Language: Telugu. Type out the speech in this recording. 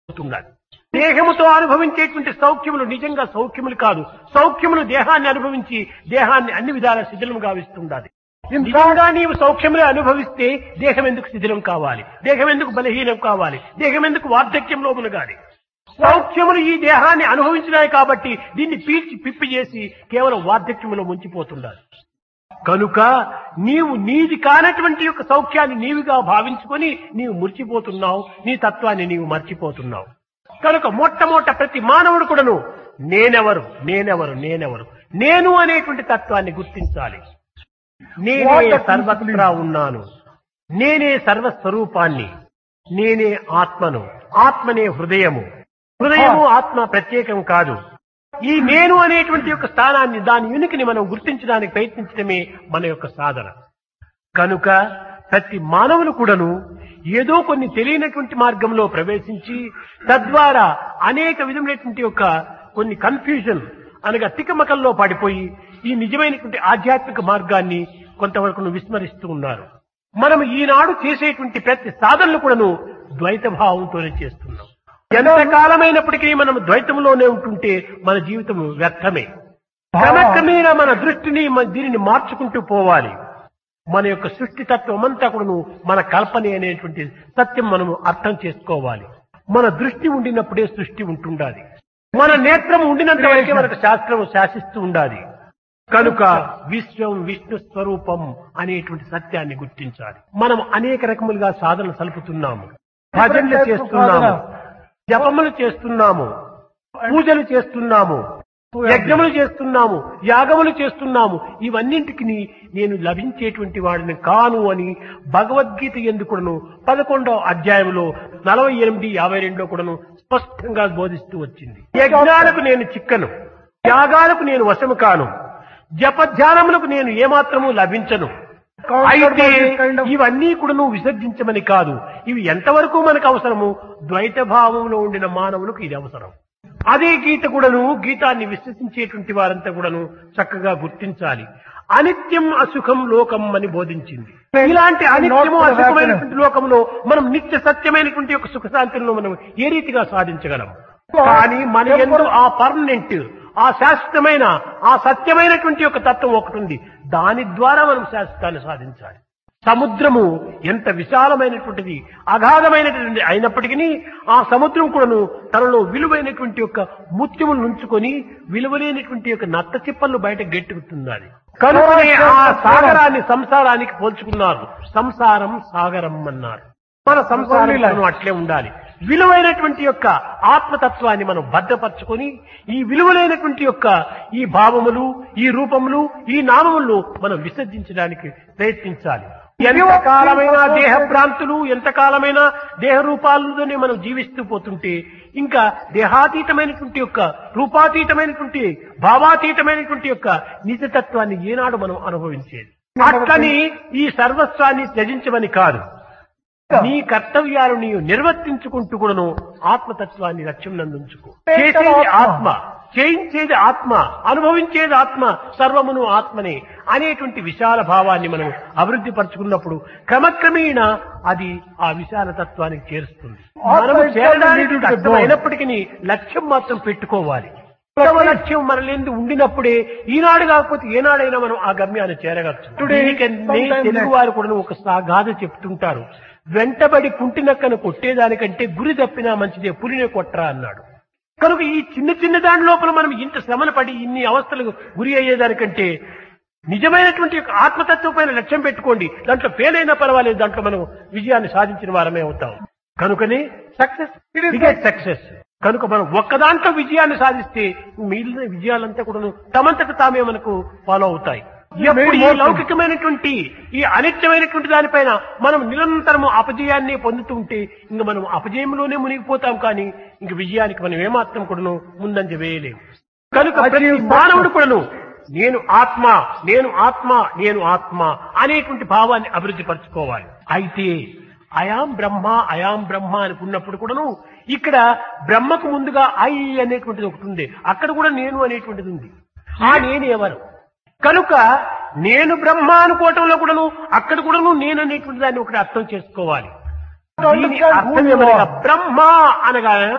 అవుతున్నది దేహముతో అనుభవించేటువంటి సౌఖ్యములు నిజంగా సౌఖ్యములు కాదు సౌఖ్యములు దేహాన్ని అనుభవించి దేహాన్ని అన్ని విధాల శిథిలం గావిస్తుండాలి నిజంగా నీవు సౌఖ్యములు అనుభవిస్తే దేహం ఎందుకు శిథిలం కావాలి దేహం ఎందుకు బలహీనం కావాలి దేహం ఎందుకు వార్ధక్యంలో మునగాలి సౌఖ్యములు ఈ దేహాన్ని అనుభవించినాయి కాబట్టి దీన్ని పీల్చి పిప్పి చేసి కేవలం వార్ధక్యములో ముంచిపోతుండాలి కనుక నీవు నీది కానటువంటి యొక్క సౌఖ్యాన్ని నీవుగా భావించుకొని నీవు మురిచిపోతున్నావు నీ తత్వాన్ని నీవు మర్చిపోతున్నావు కనుక మొట్టమొదట ప్రతి మానవుడు కూడాను నేనెవరు నేనెవరు నేనెవరు నేను అనేటువంటి తత్వాన్ని గుర్తించాలి నేనే సర్వత్రా ఉన్నాను నేనే సర్వస్వరూపాన్ని నేనే ఆత్మను ఆత్మనే హృదయము హృదయము ఆత్మ ప్రత్యేకం కాదు ఈ నేను అనేటువంటి యొక్క స్థానాన్ని దాని ఉనికిని మనం గుర్తించడానికి ప్రయత్నించడమే మన యొక్క సాధన కనుక ప్రతి మానవులు కూడాను ఏదో కొన్ని తెలియనటువంటి మార్గంలో ప్రవేశించి తద్వారా అనేక విధములైనటువంటి యొక్క కొన్ని కన్ఫ్యూజన్ అనగా తికమకల్లో పడిపోయి ఈ నిజమైనటువంటి ఆధ్యాత్మిక మార్గాన్ని కొంతవరకు విస్మరిస్తూ ఉన్నారు మనం ఈనాడు చేసేటువంటి ప్రతి సాధనలు కూడాను ద్వైత భావంతోనే చేస్తున్నాం ఎంత కాలమైనప్పటికీ మనం ద్వైతంలోనే ఉంటుంటే మన జీవితం వ్యర్థమే క్రమక్రమేణా మన దృష్టిని మన దీనిని మార్చుకుంటూ పోవాలి మన యొక్క సృష్టి తత్వం అంతా కూడాను మన కల్పనే అనేటువంటి సత్యం మనము అర్థం చేసుకోవాలి మన దృష్టి ఉండినప్పుడే సృష్టి ఉంటుండాలి మన నేత్రం ఉండినంత వరకే మనకు శాస్త్రం శాసిస్తూ ఉండాలి కనుక విశ్వం విష్ణు స్వరూపం అనేటువంటి సత్యాన్ని గుర్తించాలి మనం అనేక రకములుగా సాధనలు సలుపుతున్నాము భజనలు చేస్తున్నాము జపములు చేస్తున్నాము పూజలు చేస్తున్నాము యజ్ఞములు చేస్తున్నాము యాగములు చేస్తున్నాము ఇవన్నింటికి నేను లభించేటువంటి వాడిని కాను అని భగవద్గీత ఎందుకును పదకొండవ అధ్యాయంలో నలభై ఎనిమిది యాభై రెండులో కూడాను స్పష్టంగా బోధిస్తూ వచ్చింది యజ్ఞాలకు నేను చిక్కను యాగాలకు నేను వశము కాను జపధ్యానములకు నేను ఏమాత్రము లభించను అయితే ఇవన్నీ కూడా నువ్వు విసర్జించమని కాదు ఇవి ఎంతవరకు మనకు అవసరము ద్వైత భావంలో ఉండిన మానవులకు ఇది అవసరం అదే గీత కూడాను గీతాన్ని విశ్వసించేటువంటి వారంతా కూడాను చక్కగా గుర్తించాలి అనిత్యం అసుఖం లోకం అని బోధించింది ఇలాంటి అనిత్యము అసుఖమైనటువంటి లోకంలో మనం నిత్య సత్యమైనటువంటి యొక్క సుఖశాంతులను మనం ఏ రీతిగా సాధించగలం కానీ మన ఎందు ఆ పర్మనెంట్ ఆ శాశ్వతమైన ఆ సత్యమైనటువంటి ఒక తత్వం ఒకటి ఉంది దాని ద్వారా మనం శాశ్వతాన్ని సాధించాలి సముద్రము ఎంత విశాలమైనటువంటిది అగాధమైనటువంటి అయినప్పటికీ ఆ సముద్రం కూడాను తనలో విలువైనటువంటి యొక్క ముత్యములు నుంచుకొని విలువలేనటువంటి యొక్క నత్త చిప్పలను బయట గెట్టుకుతున్నది కనుకనే ఆ సాగరాన్ని సంసారానికి పోల్చుకున్నారు సంసారం సాగరం అన్నారు మన సంసారం అట్లే ఉండాలి విలువైనటువంటి యొక్క ఆత్మతత్వాన్ని మనం భద్రపరచుకొని ఈ విలువలైనటువంటి యొక్క ఈ భావములు ఈ రూపములు ఈ నామములు మనం విసర్జించడానికి ప్రయత్నించాలి ఎంత కాలమైన దేహ భ్రాంతులు ఎంత కాలమైన దేహ రూపాలతోనే మనం జీవిస్తూ పోతుంటే ఇంకా దేహాతీతమైనటువంటి యొక్క రూపాతీతమైనటువంటి భావాతీతమైనటువంటి యొక్క నిజతత్వాన్ని ఏనాడు మనం అనుభవించేది అట్లని ఈ సర్వస్వాన్ని త్యజించమని కాదు నీ కర్తవ్యాలు నీవు నిర్వర్తించుకుంటూ కూడాను ఆత్మతత్వాన్ని లక్ష్యం నందుంచుకో చేసేది ఆత్మ చేయించేది ఆత్మ అనుభవించేది ఆత్మ సర్వమును ఆత్మనే అనేటువంటి విశాల భావాన్ని మనం అభివృద్ధి పరుచుకున్నప్పుడు క్రమక్రమేణ అది ఆ విశాల తత్వానికి చేరుస్తుంది మనము చేరడానికి కష్టం అయినప్పటికీ లక్ష్యం మాత్రం పెట్టుకోవాలి ఉత్తమ లక్ష్యం మనలేందు ఉండినప్పుడే ఈనాడు కాకపోతే ఏనాడైనా మనం ఆ గమ్యాన్ని చేరగచ్చు తెలుగు వారు కూడా ఒక గాథ చెప్తుంటారు వెంటబడి కుంటినక్కను కొట్టేదానికంటే గురి తప్పినా మంచిదే పులినే కొట్టరా అన్నాడు కనుక ఈ చిన్న చిన్న దాని లోపల మనం ఇంత శ్రమను పడి ఇన్ని అవస్థలకు గురి అయ్యేదానికంటే నిజమైనటువంటి యొక్క ఆత్మతత్వం పైన లక్ష్యం పెట్టుకోండి దాంట్లో ఫెయిల్ అయినా పర్వాలేదు దాంట్లో మనం విజయాన్ని సాధించిన వారమే అవుతాం కనుకనే సక్సెస్ సక్సెస్ కనుక మనం ఒక్క దాంట్లో విజయాన్ని సాధిస్తే మిగిలిన విజయాలంతా కూడా తమంతట తామే మనకు ఫాలో అవుతాయి ఎప్పుడు ఈ లౌకికమైనటువంటి ఈ అనిత్యమైనటువంటి దానిపైన మనం నిరంతరము అపజయాన్ని పొందుతూ ఉంటే ఇంక మనం అపజయంలోనే మునిగిపోతాం కానీ ఇంక విజయానికి మనం ఏమాత్రం కూడాను ముందంజ వేయలేము కనుక ప్రతి మానవుడు కూడాను నేను ఆత్మ నేను ఆత్మ నేను ఆత్మ అనేటువంటి భావాన్ని అభివృద్ధి పరచుకోవాలి అయితే అయాం బ్రహ్మ అయాం బ్రహ్మ అనుకున్నప్పుడు కూడాను ఇక్కడ బ్రహ్మకు ముందుగా ఐ అనేటువంటిది ఒకటి ఉంది అక్కడ కూడా నేను అనేటువంటిది ఉంది ఆ నేను ఎవరు కనుక నేను బ్రహ్మ అనుకోవటంలో కూడాను అక్కడ కూడాను నేను అనేటువంటి దాన్ని ఒకటి అర్థం చేసుకోవాలి దీని అర్థం ఏమనగా బ్రహ్మ అనగా